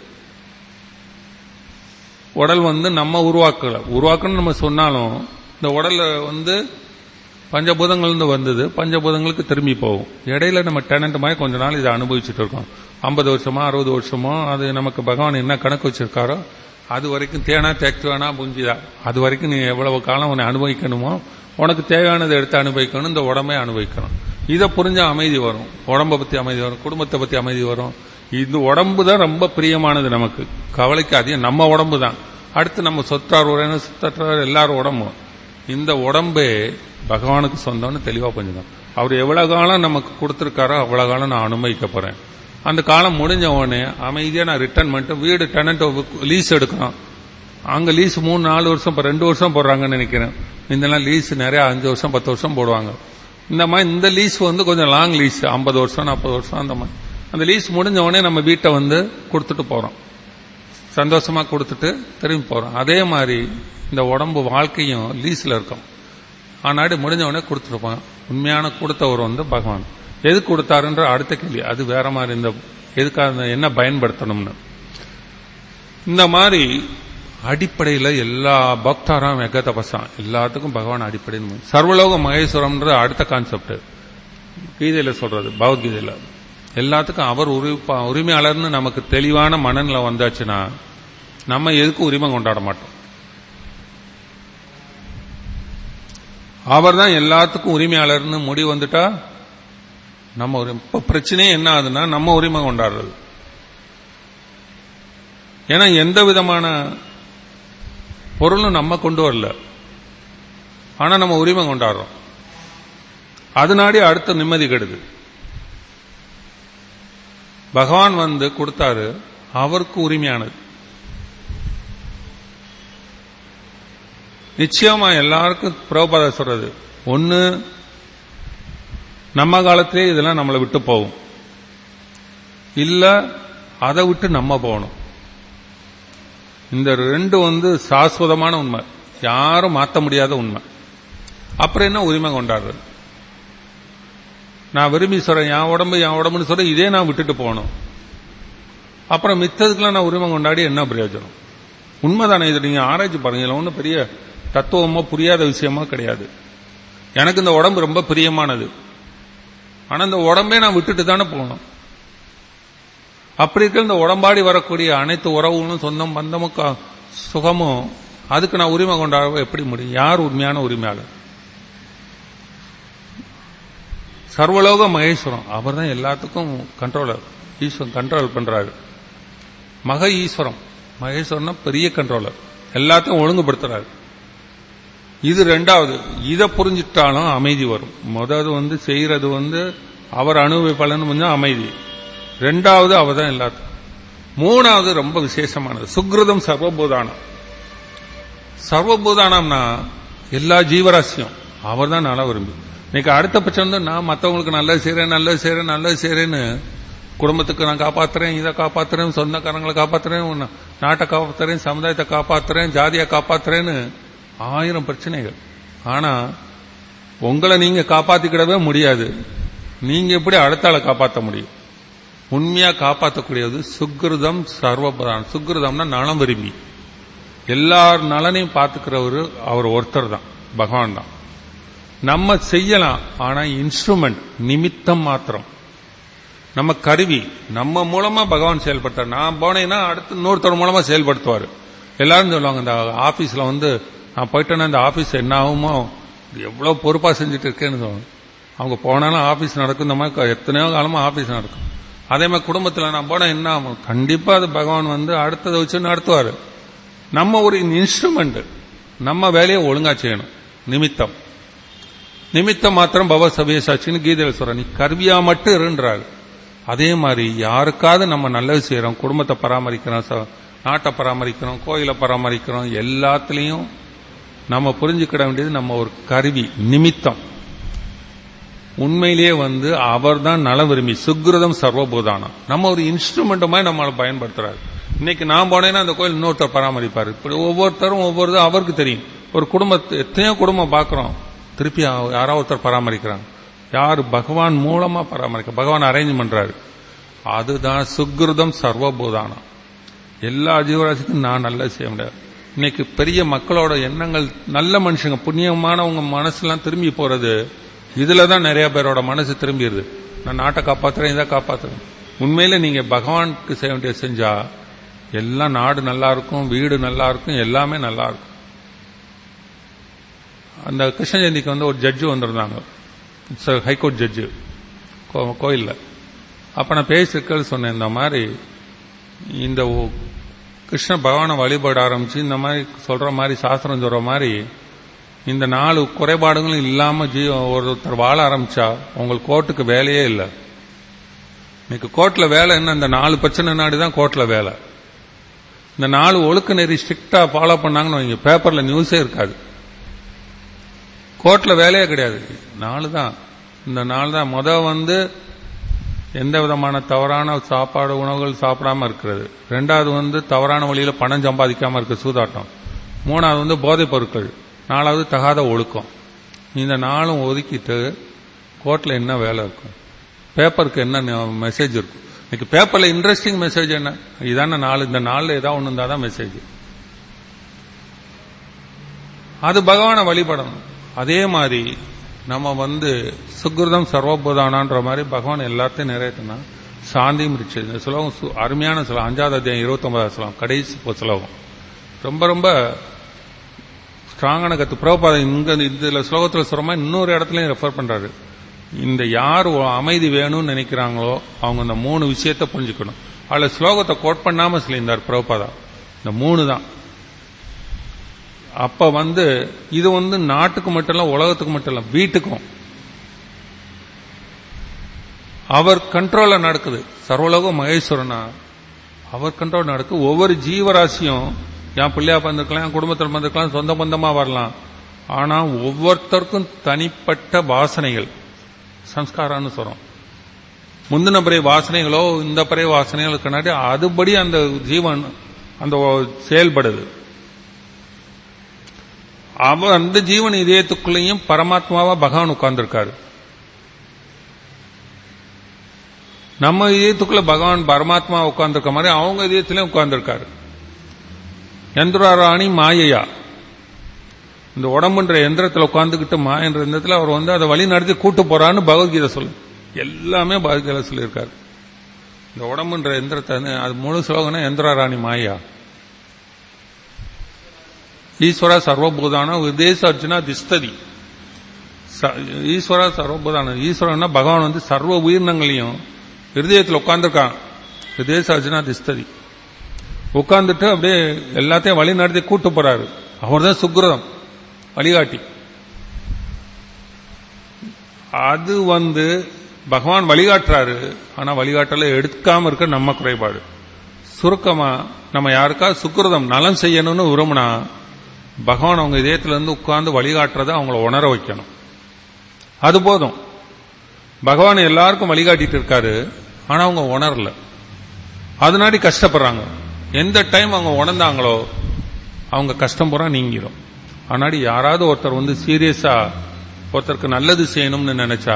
உடல் வந்து நம்ம உருவாக்கல உருவாக்கணும்னு நம்ம சொன்னாலும் இந்த உடல்ல வந்து பஞ்சபூதங்கள்ந்து வந்தது பஞ்சபூதங்களுக்கு திரும்பி போகும் இடையில நம்ம டெனண்ட் மாதிரி கொஞ்ச நாள் இதை அனுபவிச்சுட்டு இருக்கோம் ஐம்பது வருஷமா அறுபது வருஷமோ அது நமக்கு பகவான் என்ன கணக்கு வச்சிருக்காரோ அது வரைக்கும் தேனா தேக்குவானா புஞ்சிதா அது வரைக்கும் நீ எவ்வளவு காலம் உன்னை அனுபவிக்கணுமோ உனக்கு தேவையானதை எடுத்து அனுபவிக்கணும் இந்த உடம்பை அனுபவிக்கணும் இதை புரிஞ்ச அமைதி வரும் உடம்பை பத்தி அமைதி வரும் குடும்பத்தை பத்தி அமைதி வரும் இந்த உடம்பு தான் ரொம்ப பிரியமானது நமக்கு கவலைக்கு அதிகம் நம்ம உடம்பு தான் அடுத்து நம்ம சொத்தார் உறவினர் சுத்தார் எல்லாரும் உடம்பும் இந்த உடம்பே பகவானுக்கு சொந்தம்னு தெளிவா புரிஞ்சுக்கணும் அவர் எவ்வளவு காலம் நமக்கு கொடுத்திருக்காரோ அவ்வளவு காலம் நான் அனுபவிக்க போறேன் அந்த காலம் முடிஞ்ச உடனே அமைதியா நான் ரிட்டர்ன் பண்ணிட்டு வீடு டெனண்ட் லீஸ் எடுக்கிறோம் அங்க லீஸ் மூணு நாலு வருஷம் இப்ப ரெண்டு வருஷம் போடுறாங்கன்னு நினைக்கிறேன் இதெல்லாம் லீஸ் நிறைய அஞ்சு வருஷம் பத்து வருஷம் போடுவாங்க இந்த மாதிரி இந்த லீஸ் வந்து கொஞ்சம் லாங் லீஸ் ஐம்பது வருஷம் நாற்பது வருஷம் அந்த மாதிரி அந்த லீஸ் முடிஞ்ச உடனே நம்ம வீட்டை வந்து கொடுத்துட்டு போறோம் சந்தோஷமா கொடுத்துட்டு திரும்பி போறோம் அதே மாதிரி இந்த உடம்பு வாழ்க்கையும் லீஸ்ல இருக்கும் ஆனாடி முடிஞ்ச உடனே கொடுத்துருப்போம் உண்மையான கொடுத்தவர் வந்து பகவான் எது கொடுத்தாருன்ற அடுத்த கேள்வி அது வேற மாதிரி இந்த எதுக்காக என்ன பயன்படுத்தணும்னு இந்த மாதிரி அடிப்படையில் எல்லா பக்தாரம் எக தபசாம் எல்லாத்துக்கும் பகவான் அடிப்படைன்னு சர்வலோக மகேஸ்வரம்ன்றது அடுத்த கான்செப்ட் கீதையில சொல்றது பகவத்கீதையில எல்லாத்துக்கும் அவர் உரிமையாளர்னு நமக்கு தெளிவான மனநிலை வந்தாச்சுன்னா நம்ம எதுக்கு உரிமை கொண்டாட மாட்டோம் அவர் தான் எல்லாத்துக்கும் உரிமையாளர்னு முடிவு வந்துட்டா நம்ம ஒரு இப்ப பிரச்சனையே என்ன ஆகுதுன்னா நம்ம உரிமை கொண்டாடுறது ஏன்னா எந்த விதமான பொருளும் நம்ம கொண்டு வரல ஆனா நம்ம உரிமை கொண்டாடுறோம் அதனாடி அடுத்த நிம்மதி கெடுது பகவான் வந்து கொடுத்தாரு அவருக்கு உரிமையானது நிச்சயமா எல்லாருக்கும் பிரபுபாத சொல்றது ஒன்னு நம்ம காலத்திலே இதெல்லாம் நம்மளை விட்டு போகும் இல்ல அதை விட்டு நம்ம போகணும் இந்த ரெண்டு வந்து சாஸ்வதமான உண்மை யாரும் மாற்ற முடியாத உண்மை அப்புறம் என்ன உரிமை கொண்டாடுறது நான் விரும்பி சொல்றேன் என் உடம்பு என் உடம்புன்னு சொல்ற இதே நான் விட்டுட்டு போகணும் அப்புறம் மித்ததுக்கெல்லாம் நான் உரிமை கொண்டாடி என்ன பிரயோஜனம் உண்மைதானே இது நீங்க ஆராய்ச்சி பாருங்க இதுல ஒன்றும் பெரிய தத்துவமோ புரியாத விஷயமோ கிடையாது எனக்கு இந்த உடம்பு ரொம்ப பிரியமானது ஆனா இந்த உடம்பே நான் விட்டுட்டு தானே போகணும் அப்படி இருக்க இந்த உடம்பாடி வரக்கூடிய அனைத்து உறவுகளும் சொந்தம் பந்தமும் சுகமும் அதுக்கு நான் உரிமை கொண்டாட எப்படி முடியும் யார் உண்மையான உரிமையாளர் சர்வலோக மகேஸ்வரம் அவர் தான் எல்லாத்துக்கும் கண்ட்ரோலர் ஈஸ்வரன் கண்ட்ரோல் பண்றாரு மக ஈஸ்வரம் மகேஸ்வரன் பெரிய கண்ட்ரோலர் எல்லாத்தையும் ஒழுங்குபடுத்துறாரு இது ரெண்டாவது இதை புரிஞ்சுட்டாலும் அமைதி வரும் முதல்ல வந்து செய்யறது வந்து அவர் அனுபவிப்பாளன்னு கொஞ்சம் அமைதி ரெண்டாவது அவர் தான் எல்லாத்துக்கும் மூணாவது ரொம்ப விசேஷமானது சுக்ருதம் சர்வபூதானம் சர்வபூதானம்னா எல்லா ஜீவராசியும் அவர் தான் நல்லா விரும்பி இன்னைக்கு அடுத்த பட்சம் வந்து நான் மற்றவங்களுக்கு நல்லது செய்யறேன் நல்லது செய்யறேன் நல்லது செய்யறேன்னு குடும்பத்துக்கு நான் காப்பாத்துறேன் இதை காப்பாத்துறேன் சொந்தக்காரங்களை காப்பாத்துறேன் நாட்டை காப்பாத்துறேன் சமுதாயத்தை காப்பாத்துறேன் ஜாதியை காப்பாத்துறேன்னு ஆயிரம் பிரச்சனைகள் ஆனா உங்களை நீங்க காப்பாத்திக்கிடவே முடியாது நீங்க எப்படி அடுத்த ஆளை காப்பாற்ற முடியும் உண்மையா காப்பாற்றக்கூடியது சுக்ருதம் சர்வபதான் சுக்ருதம்னா நலம் விரும்பி எல்லார் நலனையும் பார்த்துக்கிறவரு அவர் ஒருத்தர் தான் பகவான் தான் நம்ம செய்யலாம் ஆனா இன்ஸ்ட்ருமெண்ட் நிமித்தம் மாத்திரம் நம்ம கருவி நம்ம மூலமா பகவான் செயல்படுத்த நான் போனேன்னா அடுத்து இன்னொருத்தர் மூலமா செயல்படுத்துவார் எல்லாரும் சொல்லுவாங்க இந்த ஆபீஸ்ல வந்து நான் போயிட்டேன்னா இந்த ஆபீஸ் என்ன ஆகுமோ எவ்வளவு பொறுப்பா செஞ்சுட்டு இருக்கேன்னு சொல்லுவாங்க அவங்க போனாலும் ஆபீஸ் நடக்கும் இந்த மாதிரி எத்தனையோ காலமா ஆபீஸ் நடக்கும் அதே மாதிரி குடும்பத்துல நான் போனா என்ன ஆகும் கண்டிப்பா அது பகவான் வந்து அடுத்ததை வச்சு நடத்துவாரு நம்ம ஒரு இன்ஸ்ட்ருமெண்ட் நம்ம வேலையை ஒழுங்கா செய்யணும் நிமித்தம் நிமித்தம் மாத்திரம் பவ சபேசாச்சின்னு கீதையில் சொல்ற நீ கருவியா மட்டும் இருன்றாரு அதே மாதிரி யாருக்காவது நம்ம நல்லது செய்யறோம் குடும்பத்தை பராமரிக்கிறோம் ச- நாட்டை பராமரிக்கிறோம் கோயிலை பராமரிக்கிறோம் எல்லாத்துலயும் நம்ம புரிஞ்சுக்கிட வேண்டியது நம்ம ஒரு கருவி நிமித்தம் உண்மையிலேயே வந்து அவர்தான் நல விரும்பி சுக்ரதம் சர்வபூதானம் நம்ம ஒரு இன்ஸ்ட்ருமெண்ட் மாதிரி நம்மளை பயன்படுத்துறாரு இன்னைக்கு நான் போனேன்னா அந்த கோயில் இன்னொருத்தர் பராமரிப்பாரு இப்படி ஒவ்வொருத்தரும் ஒவ்வொரு இது அவருக்கு தெரியும் ஒரு குடும்பத்தை எத்தனையோ குடும்பம் பார்க்கிறோம் திருப்பி யா- யாரோ ஒருத்தர் பராமரிக்கிறாங்க யார் பகவான் மூலமா பராமரிக்க பகவான் அரேஞ்ச் பண்றாரு அதுதான் சுக்ருதம் சர்வபூதானம் எல்லா ஜீவராசிக்கும் நான் நல்லா செய்ய முடியாது இன்னைக்கு பெரிய மக்களோட எண்ணங்கள் நல்ல மனுஷங்க புண்ணியமானவங்க மனசுலாம் திரும்பி போறது இதுல தான் நிறைய பேரோட மனசு திரும்பிடுது நான் நாட்டை காப்பாத்துறேன் இதை காப்பாத்துறேன் உண்மையில நீங்க பகவானுக்கு செய்ய வேண்டிய செஞ்சா எல்லாம் நாடு நல்லா இருக்கும் வீடு நல்லா இருக்கும் எல்லாமே நல்லா இருக்கும் அந்த கிருஷ்ண ஜெயந்திக்கு வந்து ஒரு ஜட்ஜு வந்திருந்தாங்க ஹைகோர்ட் ஜட்ஜு கோயிலில் அப்போ நான் பேசிருக்கள் சொன்னேன் இந்த மாதிரி இந்த ஒ- கிருஷ்ண பகவானை வழிபட ஆரம்பிச்சு இந்த மாதிரி சொல்ற மாதிரி சாஸ்திரம் சொல்ற மாதிரி இந்த நாலு குறைபாடுகளும் இல்லாம ஜீ ஒருத்தர் வாழ ஆரம்பிச்சா உங்களுக்கு கோர்ட்டுக்கு வேலையே இல்லை இன்னைக்கு கோர்ட்ல வேலை என்ன இந்த நாலு பிரச்சனை நாடி தான் கோர்ட்ல வேலை இந்த நாலு ஒழுக்க நெறி ஸ்ட்ரிக்டா ஃபாலோ பண்ணாங்கன்னு வைங்க பேப்பர்ல நியூஸே இருக்காது கோர்ட்ல வேலையே கிடையாது நாலு தான் இந்த நாலு தான் முத வந்து எந்த விதமான தவறான சாப்பாடு உணவுகள் சாப்பிடாம இருக்கிறது ரெண்டாவது வந்து தவறான வழியில பணம் சம்பாதிக்காம இருக்க சூதாட்டம் மூணாவது வந்து போதைப் பொருட்கள் நாலாவது தகாத ஒழுக்கம் இந்த நாளும் ஒதுக்கிட்டு கோர்ட்ல என்ன வேலை இருக்கும் பேப்பருக்கு என்ன மெசேஜ் இருக்கும் இன்னைக்கு பேப்பர்ல இன்ட்ரெஸ்டிங் மெசேஜ் என்ன இதான நாலு இந்த நாள்ல ஏதாவது ஒண்ணு இருந்தா தான் மெசேஜ் அது பகவானை வழிபடணும் அதே மாதிரி நம்ம வந்து சுக்ருதம் சர்வபூதானான்ற மாதிரி பகவான் எல்லாத்தையும் நிறைவேற்றினா சாந்தி மிரிச்சு இந்த சுலோகம் சு- அருமையான சுலோகம் அஞ்சாவது அத்தியாயம் இருபத்தொன்பதாவது சுலோகம் கடைசி பு- சுலோகம் ரொம்ப ரொம்ப ஸ்ட்ராங்கான கத்து பிரபுபாதம் இங்க இதுல ஸ்லோகத்துல சொல்ற மாதிரி இன்னொரு இடத்துலயும் ரெஃபர் பண்றாரு இந்த யார் ஒ- அமைதி வேணும்னு நினைக்கிறாங்களோ அவங்க இந்த மூணு விஷயத்தை புரிஞ்சுக்கணும் அதுல ஸ்லோகத்தை கோட் பண்ணாம சொல்லியிருந்தார் பிரபுபாதா இந்த மூணு தான் அப்ப வந்து இது வந்து நாட்டுக்கு மட்டும் இல்ல உலகத்துக்கு மட்டும் இல்ல வீட்டுக்கும் அவர் கண்ட்ரோல்ல நடக்குது சர்வலோக மகேஸ்வரனா அவர் கண்ட்ரோல் நடக்கு ஒவ்வொரு ஜீவராசியும் என் பிள்ளையா வந்திருக்கலாம் என் குடும்பத்தில் வந்திருக்கலாம் சொந்த பந்தமா வரலாம் ஆனா ஒவ்வொருத்தருக்கும் தனிப்பட்ட வாசனைகள் சம்ஸ்காரம்னு சொல்றோம் முந்தின பிறை வாசனைகளோ இந்த பிறை வாசனைகளுக்கு கண்ணாடி அதுபடி அந்த ஜீவன் அந்த ஒ- செயல்படுது அவ அந்த ஜீவன் இதயத்துக்குள்ளேயும் பரமாத்மாவா பகவான் உட்கார்ந்திருக்காரு நம்ம இதயத்துக்குள்ள பகவான் பரமாத்மா உட்கார்ந்திருக்க மாதிரி அவங்க இதயத்திலையும் உட்கார்ந்திருக்காரு எந்திராராணி மாயையா இந்த உடம்புன்ற எந்திரத்துல உட்கார்ந்துகிட்டு மாயன்ற எந்திரத்துல அவர் வந்து அதை வழி நடத்தி கூட்டு போறான்னு பகவத்கீதை சொல்லு எல்லாமே பகவத்கீதை சொல்லியிருக்காரு இந்த உடம்புன்ற எந்திரத்தை வந்து அது முழு ஸ்லோகனா எந்திராராணி மாயா ஈஸ்வர சர்வபூதான விதேச அர்ஜுனா திஸ்ததி ச- ஈஸ்வர சர்வபூதான ஈஸ்வரன்னா பகவான் வந்து சர்வ உயிரினங்களையும் இருதயத்தில் உட்கார்ந்துருக்கான் விதேச அர்ஜுனா திஸ்ததி உட்கார்ந்துட்டு அப்படியே எல்லாத்தையும் வழி நடத்தி கூட்டு போறாரு அவர் தான் சுக்ரதம் வழிகாட்டி அது வந்து பகவான் வழிகாட்டுறாரு ஆனா வழிகாட்டல எடுக்காம இருக்க நம்ம குறைபாடு சுருக்கமா நம்ம யாருக்காவது சுக்கிரதம் நலம் செய்யணும்னு விரும்பினா பகவான் அவங்க இதயத்துல இருந்து உட்கார்ந்து வழிகாட்டுறதை அவங்கள உணர வைக்கணும் அது போதும் பகவான் எல்லாருக்கும் வழிகாட்டிட்டு இருக்காரு ஆனா அவங்க உணரல அதனாடி கஷ்டப்படுறாங்க எந்த டைம் அவங்க உணர்ந்தாங்களோ அவங்க கஷ்டம் பூரா நீங்கிரும் ஆனாடி யாராவது ஒருத்தர் வந்து சீரியஸா ஒருத்தருக்கு நல்லது செய்யணும்னு நினைச்சா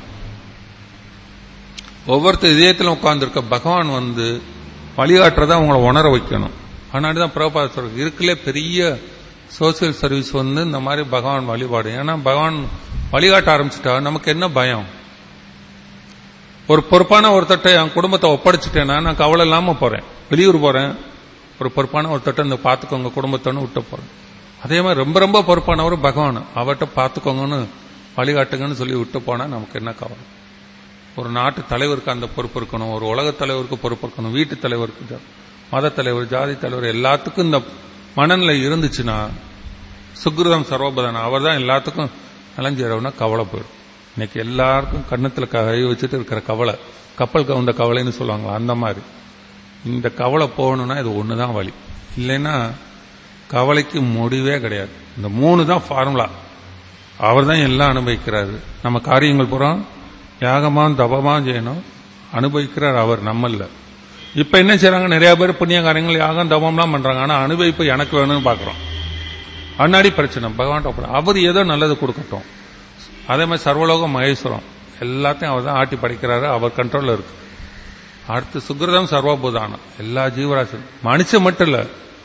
ஒவ்வொருத்தர் இதயத்திலும் உட்கார்ந்துருக்க பகவான் வந்து வழிகாட்டுறதை அவங்கள உணர வைக்கணும் அதனால தான் பிரபாத சொல்றது இருக்குல்லே பெரிய சோசியல் சர்வீஸ் வந்து இந்த மாதிரி பகவான் வழிபாடு ஏன்னா பகவான் வழிகாட்ட ஆரம்பிச்சிட்டா நமக்கு என்ன பயம் ஒரு பொறுப்பான ஒருத்தட்ட என் குடும்பத்தை ஒப்படைச்சிட்டேன்னா நான் கவலை இல்லாம போறேன் வெளியூர் போறேன் ஒரு பொறுப்பான ஒருத்தட்ட இந்த பாத்துக்கோங்க குடும்பத்தோன்னு விட்டு போறேன் அதே மாதிரி ரொம்ப ரொம்ப பொறுப்பானவர் பகவான் அவர்கிட்ட பாத்துக்கோங்கன்னு வழிகாட்டுங்கன்னு சொல்லி விட்டு போனா நமக்கு என்ன கவலை ஒரு நாட்டு தலைவருக்கு அந்த பொறுப்பு இருக்கணும் ஒரு உலக தலைவருக்கு பொறுப்பு இருக்கணும் வீட்டு தலைவருக்கு ஜா- மத தலைவர் ஜாதி தலைவர் எல்லாத்துக்கும் இந்த மனநிலை இருந்துச்சுன்னா சுக்ருதம் சர்வபதன் அவர் தான் எல்லாத்துக்கும் நலஞ்சேரவுனா கவலை போயிடும் இன்னைக்கு எல்லாருக்கும் கண்ணத்துல கை வச்சுட்டு இருக்கிற கவலை கப்பல் கவுந்த கவலைன்னு சொல்லுவாங்க அந்த மாதிரி இந்த கவலை போகணும்னா இது ஒண்ணுதான் வழி இல்லைன்னா கவலைக்கு முடிவே கிடையாது இந்த மூணு தான் ஃபார்முலா அவர் தான் எல்லாம் அனுபவிக்கிறாரு நம்ம காரியங்கள் பூரா யாகமா தபமா செய்யணும் அனுபவிக்கிறார் அவர் நம்மல்ல இப்ப என்ன செய்றாங்க நிறைய பேர் புண்ணிய காரியங்கள் யாகம் தபம்லாம் பண்றாங்க ஆனா அனுபவிப்பு எனக்கு வேணும்னு பாக்குறோம் அண்ணாடி பிரச்சனை பகவான் அவர் ஏதோ நல்லது கொடுக்கட்டும் அதே மாதிரி சர்வலோக மகேஸ்வரம் எல்லாத்தையும் அவர் தான் ஆட்டி படைக்கிறாரு அவர் கண்ட்ரோல்ல இருக்கு அடுத்து சுக்கிரதம் சர்வபூதானம் எல்லா ஜீவராசி மனுஷன் மட்டும் இல்ல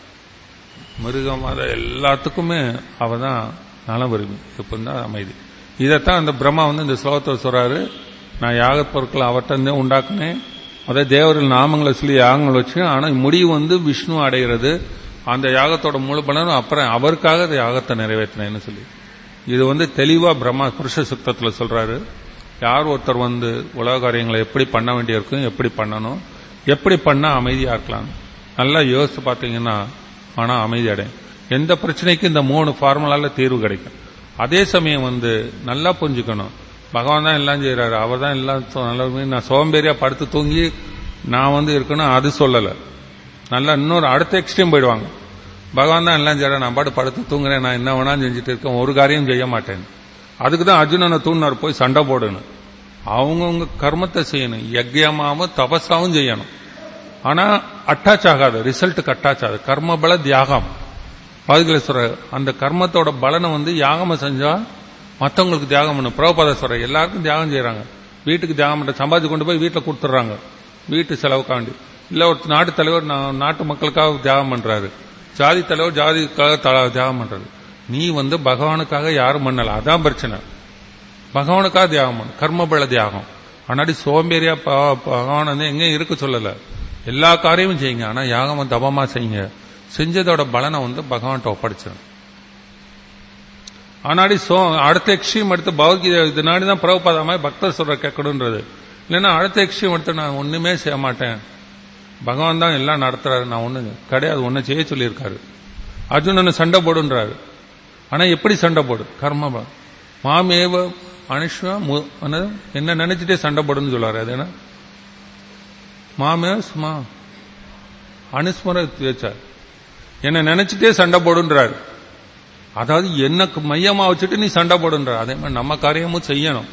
மிருகம் அத எல்லாத்துக்குமே அவ தான் நலம் விரும்பி இப்பதான் அமைதி இதைத்தான் அந்த பிரம்மா வந்து இந்த ஸ்லோகத்தில் சொல்றாரு நான் யாகப் பொருட்களை அவர்கிட்ட இருந்தே உண்டாக்குனேன் அதே தேவர்கள் நாமங்களை சொல்லி யாகங்கள் வச்சு ஆனா முடிவு வந்து விஷ்ணு அடைகிறது அந்த யாகத்தோட முழு பலனும் அப்புறம் அவருக்காக அந்த யாகத்தை நிறைவேற்றினேன்னு சொல்லி இது வந்து தெளிவா பிரம்மா புருஷ சுத்தத்துல சொல்றாரு யார் ஒருத்தர் வந்து உலக காரியங்களை எப்படி பண்ண வேண்டியிருக்கும் எப்படி பண்ணணும் எப்படி பண்ணா அமைதியா இருக்கலாம் நல்லா யோசிச்சு பார்த்தீங்கன்னா ஆனா அமைதி அடையும் எந்த பிரச்சனைக்கும் இந்த மூணு ஃபார்முலால தீர்வு கிடைக்கும் அதே சமயம் வந்து நல்லா புரிஞ்சுக்கணும் பகவான் தான் எல்லாம் செய்யறாரு அவர் தான் எல்லாம் சொ- நல்ல நான் சோம்பேறியா படுத்து தூங்கி நான் வந்து இருக்கணும் அது சொல்லல நல்லா இன்னொரு அடுத்த எக்ஸ்ட்ரீம் போயிடுவாங்க பகவான் தான் எல்லாம் செய்யறேன் நான் பாட்டு படுத்து தூங்குறேன் நான் என்ன வேணாலும் செஞ்சுட்டு இருக்கேன் ஒரு காரியம் செய்ய மாட்டேன் அதுக்கு தான் அர்ஜுனனை தூண்டினார் போய் சண்டை போடணும் அவங்கவுங்க கர்மத்தை செய்யணும் யக்யமாவும் தபஸாவும் செய்யணும் ஆனா அட்டாச் ஆகாது ரிசல்ட்டுக்கு அட்டாச் ஆகாது கர்ம பல தியாகம் பாதுகலேஸ்வரர் அந்த கர்மத்தோட பலனை வந்து யாகமா செஞ்சா மத்தவங்களுக்கு தியாகம் பண்ணும் பிரபபாதேஸ்வரர் எல்லாருக்கும் தியாகம் செய்யறாங்க வீட்டுக்கு தியாகம் பண்ண சம்பாதிச்சு கொண்டு போய் வீட்டுல கொடுத்துட்றாங்க வீட்டு செலவுக்காண்டி இல்ல ஒரு நாட்டு தலைவர் நான் நாட்டு மக்களுக்காக தியாகம் பண்றாரு ஜாதி தலைவர் ஜாதிக்காக த- தியாகம் பண்றாரு நீ வந்து பகவானுக்காக யாரும் பண்ணல அதான் பிரச்சனை பகவானுக்காக தியாகம் பண்ணு கர்மபல தியாகம் ஆனாடி சோம்பேறியா ப- பகவான் வந்து எங்கேயும் இருக்க சொல்லல எல்லா காரியமும் செய்யுங்க ஆனா யாகம் தபமா செய்யுங்க செஞ்சதோட பலனை வந்து பகவான்கிட்ட ஒப்படைச்சிடும் ஆனாடி சோ அடுத்த எக்ஸ்ட்ரீம் எடுத்து பகவத்கீதை இதனாடி தான் பிரபுபாதா மாதிரி பக்தர் சொல்ற கேட்கணுன்றது இல்லைன்னா அடுத்த எக்ஸ்ட்ரீம் எடுத்து நான் ஒண்ணுமே செய்ய மாட்டேன் பகவான் தான் எல்லாம் நடத்துறாரு நான் ஒண்ணு கிடையாது ஒண்ணு செய்ய சொல்லியிருக்காரு அர்ஜுனன் சண்டை போடுன்றாரு ஆனா எப்படி சண்டை போடு கர்ம பலம். மாமேவ மனுஷா மு- என்னது? என்ன நினைச்சிட்டே சண்டை போடுன்னு சொல்றாரு அது என்ன மாமே சுமா அனுஸ்மர வச்சார் என்ன நினைச்சிட்டே சண்டை போடுன்றாரு அதாவது என்னக்கு மையமா வச்சுட்டு நீ சண்டை போடுன்றார் அதே மாதிரி நம்ம காரியமும் செய்யணும்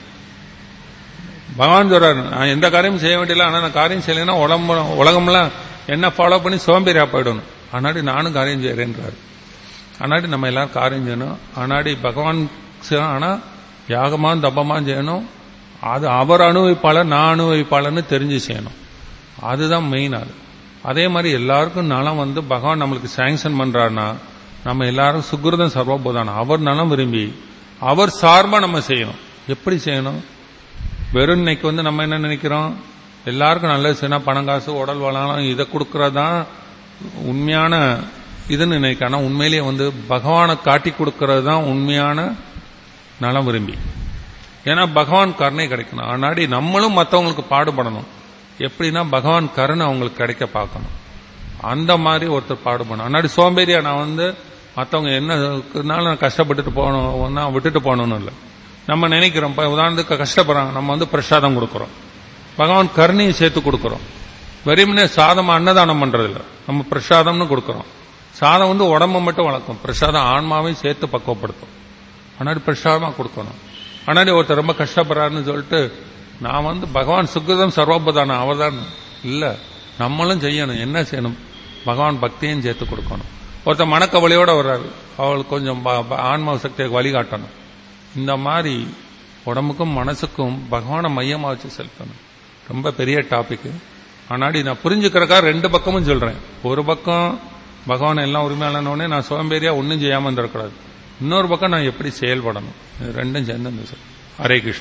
பகவான் சொல்றாரு நான் எந்த காரியமும் செய்ய வேண்டியல ஆனா நான் காரியம் செய்யலைன்னா உடம்பு உலகம்லாம் என்ன ஃபாலோ பண்ணி சோம்பேறியா போயிடணும் ஆனாடி நானும் காரியம் செய்யறேன்றாரு ஆனாடி நம்ம எல்லாரும் காரியம் செய்யணும் ஆனாடி பகவான் செய்ய- ஆனா யாகமா தப்பமா செய்யணும் அது அவர் அனுபவிப்பாளர் நான் அனுபவிப்பாளர்னு தெரிஞ்சு செய்யணும் அதுதான் மெயின் அது அதே மாதிரி எல்லாருக்கும் நலம் வந்து பகவான் நம்மளுக்கு சாங்ஷன் பண்றாருன்னா நம்ம எல்லாரும் சுக்கிரதம் சர்வபோதானம் அவர் நலம் விரும்பி அவர் சார்பா நம்ம செய்யணும் எப்படி செய்யணும் வெறும் இன்னைக்கு வந்து நம்ம என்ன நினைக்கிறோம் எல்லாருக்கும் நல்லது செய்யணும் பணம் காசு உடல் வளம் இதை கொடுக்கறதுதான் உண்மையான இதுன்னு நினைக்கிறேன் ஆனா உண்மையிலேயே வந்து பகவானை காட்டி கொடுக்கறது தான் உண்மையான நலம் விரும்பி ஏன்னா பகவான் கருணை கிடைக்கணும் ஆனாடி நம்மளும் மற்றவங்களுக்கு பாடுபடணும் எப்படின்னா பகவான் கருணை அவங்களுக்கு கிடைக்க பார்க்கணும் அந்த மாதிரி ஒருத்தர் பாடுபடணும் அன்னாடி சோம்பேறியா நான் வந்து மற்றவங்க என்ன இருக்குனாலும் நான் கஷ்டப்பட்டுட்டு போகணும் நான் விட்டுட்டு போகணும்னு இல்லை நம்ம நினைக்கிறோம் இப்ப உதாரணத்துக்கு கஷ்டப்படுறாங்க நம்ம வந்து பிரசாதம் கொடுக்குறோம் பகவான் கருணையை சேர்த்து கொடுக்குறோம் வெறுமனே சாதம் அன்னதானம் பண்றது இல்ல நம்ம பிரசாதம்னு கொடுக்குறோம் சாதம் வந்து உடம்ப மட்டும் வளர்க்கும் பிரசாதம் ஆன்மாவையும் சேர்த்து பக்குவப்படுத்தும் ஆனாடி பிரசாதமா கொடுக்கணும் ஆனாடி ஒருத்தர் ரொம்ப கஷ்டப்படுறாருன்னு சொல்லிட்டு நான் வந்து பகவான் சுக்கிரதம் சர்வபதான அவர்தான் இல்ல நம்மளும் செய்யணும் என்ன செய்யணும் பகவான் பக்தியும் சேர்த்து கொடுக்கணும் ஒருத்தர் மனக்கவலையோட வர்றாரு அவளுக்கு கொஞ்சம் ப- ப- ஆன்ம சக்தியை வழிகாட்டணும் இந்த மாதிரி உடம்புக்கும் மனசுக்கும் பகவானை மையமா வச்சு செலுத்தணும் ரொம்ப பெரிய டாபிக் ஆனாடி நான் புரிஞ்சுக்கிறக்காக ரெண்டு பக்கமும் சொல்றேன் ஒரு பக்கம் பகவான் எல்லாம் உரிமையாளனோடனே நான் சோம்பேறியா ஒன்றும் செய்யாம இருந்திருக்கூடாது இன்னொரு பக்கம் நான் எப்படி செயல்படணும் இது ரெண்டும் சேர்ந்து இந்த சொல். ஹரே கிருஷ்ணா